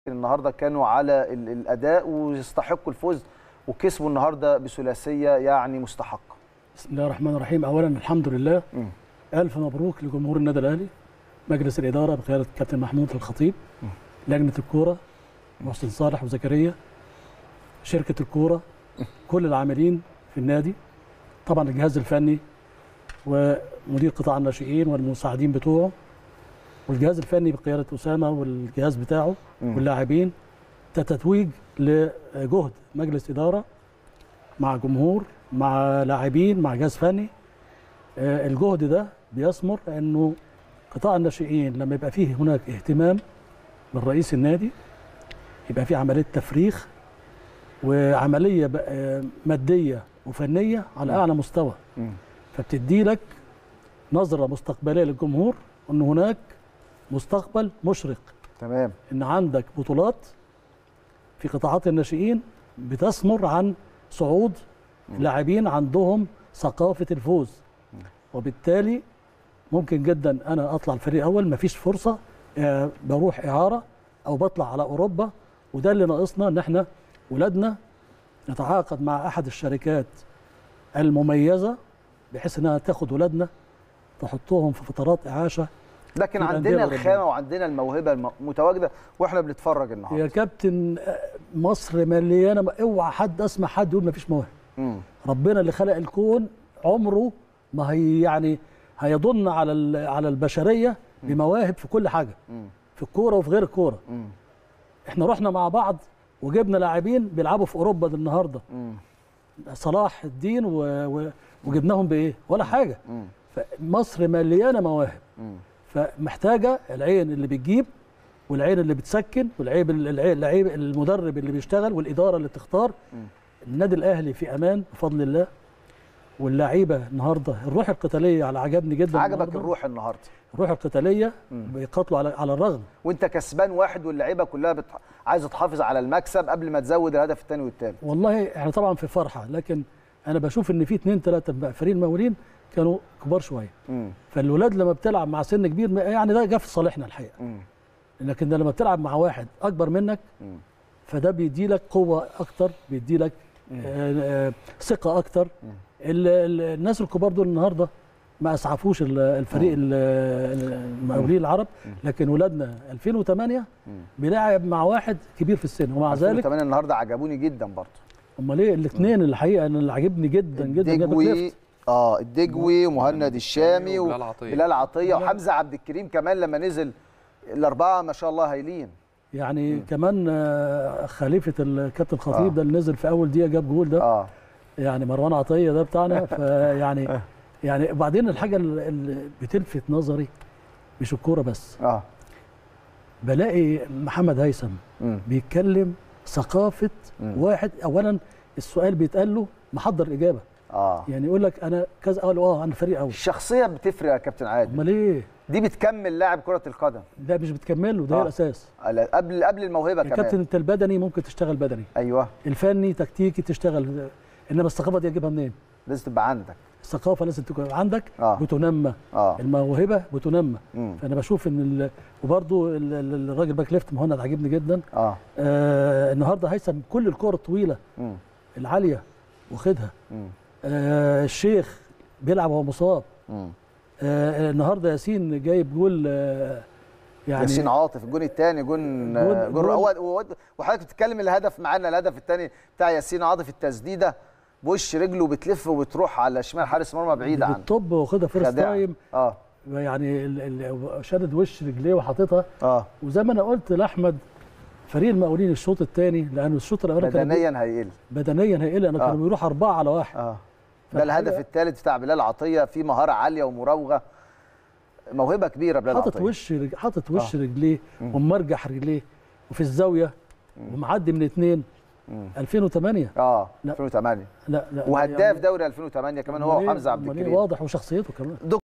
النهارده كانوا على ال- الاداء ويستحقوا الفوز وكسبوا النهارده بثلاثيه يعني مستحقه بسم الله الرحمن الرحيم اولا الحمد لله مم. الف مبروك لجمهور النادي الاهلي مجلس الاداره بقياده كابتن محمود الخطيب لجنه الكوره محسن صالح وزكريا شركه الكوره كل العاملين في النادي طبعا الجهاز الفني ومدير قطاع الناشئين والمساعدين بتوعه والجهاز الفني بقياده اسامه والجهاز بتاعه مم. واللاعبين ده تتويج لجهد مجلس اداره مع جمهور مع لاعبين مع جهاز فني آه، الجهد ده بيثمر انه قطاع الناشئين لما يبقى فيه هناك اهتمام من رئيس النادي يبقى فيه عمليه تفريخ وعمليه بقى- آه، ماديه وفنيه على اعلى مستوى مم. فبتدي لك نظره مستقبليه للجمهور ان هناك مستقبل مشرق تمام ان عندك بطولات في قطاعات الناشئين بتثمر عن صعود لاعبين عندهم ثقافه الفوز وبالتالي ممكن جدا انا اطلع الفريق الاول مفيش فرصه آه، بروح اعاره او بطلع على اوروبا وده اللي ناقصنا ان احنا ولادنا نتعاقد مع احد الشركات المميزه بحيث انها تاخد ولادنا تحطهم في فترات اعاشه لكن في الأندية عندنا الأوروبية. الخامه وعندنا الموهبه الم- متواجده واحنا بنتفرج يا النهارده كابتن آه، مصر مليانه اوعى حد اسمع حد يقول مفيش مواهب مم. ربنا اللي خلق الكون عمره ما هي يعني هيضن على ال- على البشريه بمواهب في كل حاجه مم. في الكوره وفي غير الكوره مم. احنا رحنا مع بعض وجبنا لاعبين بيلعبوا في اوروبا ده النهارده مم. صلاح الدين و... و... وجبناهم بايه ولا حاجه مم. فمصر مليانه مواهب مم. فمحتاجه العين اللي بتجيب والعين اللي بتسكن والعيب العيب العيب المدرب اللي بيشتغل والاداره اللي تختار مم. النادي الاهلي في امان بفضل الله واللعيبه النهارده الروح القتاليه على عجبني جدا عجبك النهاردة. الروح النهارده الروح القتاليه مم. بيقاتلوا على على الرغم وانت كسبان واحد واللعيبه كلها بت... عايزه تحافظ على المكسب قبل ما تزود الهدف الثاني والثالث والله احنا طبعا في فرحه لكن انا بشوف ان في اثنين ثلاثه بقى فريق المقاولين كانوا كبار شويه مم. فالولاد لما بتلعب مع سن كبير ما- يعني ده جه في صالحنا الحقيقه مم. لكن ده لما بتلعب مع واحد اكبر منك مم. فده بيدي لك قوه اكتر بيدي لك آه، آه، ثقه اكتر ال- ال- الناس الكبار دول النهارده ما اسعفوش ال- الفريق ال- المقاولين العرب لكن ولادنا 2008 بيلعب مع واحد كبير في السن ومع ذلك 2008 النهارده عجبوني جدا برضه امال ايه الاثنين الحقيقه انا اللي عاجبني جدا جدا جدا الدجوي كليفت. اه الدجوي ومهند الشامي وبلال عطية. وبلال عطيه وحمزه عبد الكريم كمان لما نزل الاربعه ما شاء الله هايلين يعني كمان آه، خليفه الكابتن آه. خطيب ده اللي نزل في اول دقيقه جاب جول ده اه يعني مروان عطيه ده بتاعنا فيعني يعني وبعدين الحاجه اللي- اللي بتلفت نظري مش الكوره بس اه بلاقي محمد هيثم مم. بيتكلم ثقافه مم. واحد اولا السؤال بيتقال له محضر اجابه اه يعني يقول لك انا كذا قال اه انا فريق اول الشخصيه بتفرق يا كابتن عادل امال ايه دي بتكمل لاعب كره القدم ده مش بتكمله ده هي آه. الاساس قبل قبل الموهبه يا كمان كابتن انت البدني ممكن تشتغل بدني ايوه الفني تكتيكي تشتغل انما الثقافه دي اجيبها منين لازم تبقى عندك الثقافه لازم تكون عندك آه. بتنمى اه الموهبه بتنمى مم. فانا بشوف ان ال... وبرده ال- ال- الراجل باك ليفت مهند عاجبني جدا اه آه النهارده هيثم كل الكور الطويله مم. العاليه واخدها مم. آه الشيخ بيلعب وهو مصاب مم. آه النهارده ياسين جايب جول آه يعني ياسين عاطف الجون الثاني جون جون- جون جون- هو هو- وحضرتك بتتكلم الهدف معانا الهدف الثاني بتاع ياسين عاطف التسديده بوش رجله بتلف وبتروح على شمال حارس مرمى بعيد عنه بالطب واخدها فيرست خداع. تايم اه يعني ال- ال- شادد وش رجليه وحاططها اه وزي ما انا قلت لاحمد فريق المقاولين الشوط الثاني لانه الشوط الاولاني كان بدنيا هيقل بدنيا هيقل انا آه. كانوا بيروحوا اربعه على واحد اه ده الهدف الثالث بتاع بلال عطيه في مهاره عاليه ومراوغه موهبه كبيره بلال حاطط عطيه وش رج... حاطط وش رجليه ومرجح رجليه وفي الزاويه ومعدي من اثنين 2008 اه لا. 2008 لا لا وهداف دوري 2008 كمان هو أمال إيه؟ وحمزه عبد أمال إيه؟ الكريم واضح وشخصيته كمان